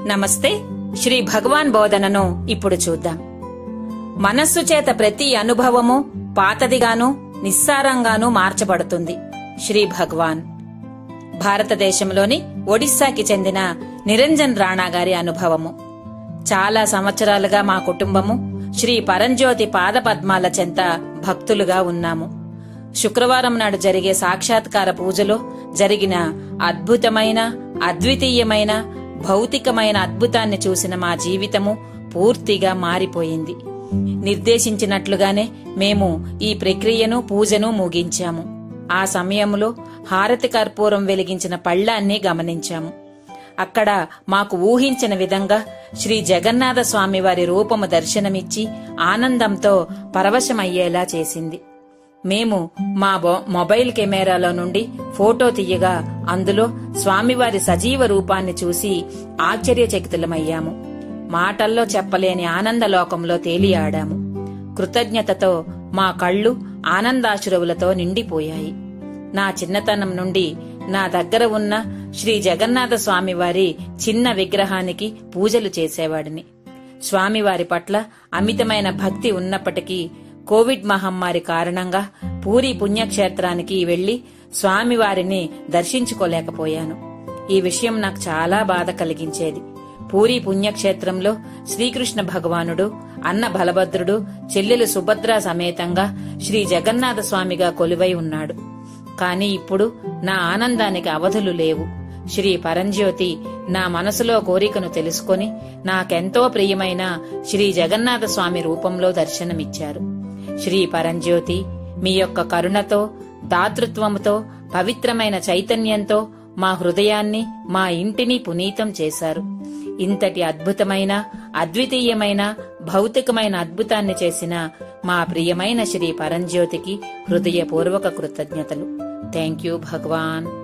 నమస్తే శ్రీ భగవాన్ బోధనను ఇప్పుడు చూద్దాం మనస్సు చేత ప్రతి అనుభవము పాతదిగాను నిస్సారంగాను మార్చబడుతుంది శ్రీ భగవాన్ భారతదేశంలోని ఒడిశాకి చెందిన నిరంజన్ రాణా గారి అనుభవము చాలా సంవత్సరాలుగా మా కుటుంబము శ్రీ పరంజ్యోతి పాదపద్మాల చెంత భక్తులుగా ఉన్నాము శుక్రవారం నాడు జరిగే సాక్షాత్కార పూజలో జరిగిన అద్భుతమైన అద్వితీయమైన భౌతికమైన అద్భుతాన్ని చూసిన మా జీవితము పూర్తిగా మారిపోయింది నిర్దేశించినట్లుగానే మేము ఈ ప్రక్రియను పూజను ముగించాము ఆ సమయంలో హారతి కర్పూరం వెలిగించిన పళ్ళాన్ని గమనించాము అక్కడ మాకు ఊహించిన విధంగా శ్రీ జగన్నాథ స్వామి వారి రూపము దర్శనమిచ్చి ఆనందంతో పరవశమయ్యేలా చేసింది మేము మా బొ- మొబైల్ కెమెరాలో నుండి ఫోటో తీయగా అందులో స్వామివారి సజీవ రూపాన్ని చూసి ఆశ్చర్యచకితులమయ్యాము మాటల్లో చెప్పలేని ఆనందలోకంలో తేలియాడాము కృతజ్ఞతతో మా కళ్ళు ఆనందాశ్రువులతో నిండిపోయాయి నా చిన్నతనం నుండి నా దగ్గర ఉన్న శ్రీ జగన్నాథ స్వామివారి చిన్న విగ్రహానికి పూజలు చేసేవాడిని స్వామివారి పట్ల అమితమైన భక్తి ఉన్నప్పటికీ కోవిడ్ మహమ్మారి కారణంగా పూరి పుణ్యక్షేత్రానికి వెళ్లి స్వామివారిని దర్శించుకోలేకపోయాను ఈ విషయం నాకు చాలా బాధ కలిగించేది పూరి పుణ్యక్షేత్రంలో శ్రీకృష్ణ భగవానుడు అన్న బలభద్రుడు చెల్లెలు సుభద్ర సమేతంగా శ్రీ జగన్నాథ స్వామిగా కొలువై ఉన్నాడు కాని ఇప్పుడు నా ఆనందానికి అవధులు లేవు శ్రీ పరంజ్యోతి నా మనసులో కోరికను తెలుసుకొని నాకెంతో ప్రియమైన శ్రీ జగన్నాథ స్వామి రూపంలో దర్శనమిచ్చారు శ్రీ పరంజ్యోతి మీ యొక్క కరుణతో దాతృత్వముతో పవిత్రమైన చైతన్యంతో మా హృదయాన్ని మా ఇంటిని పునీతం చేశారు ఇంతటి అద్భుతమైన అద్వితీయమైన భౌతికమైన అద్భుతాన్ని చేసిన మా ప్రియమైన శ్రీ పరంజ్యోతికి హృదయపూర్వక కృతజ్ఞతలు థ్యాంక్ యూ భగవాన్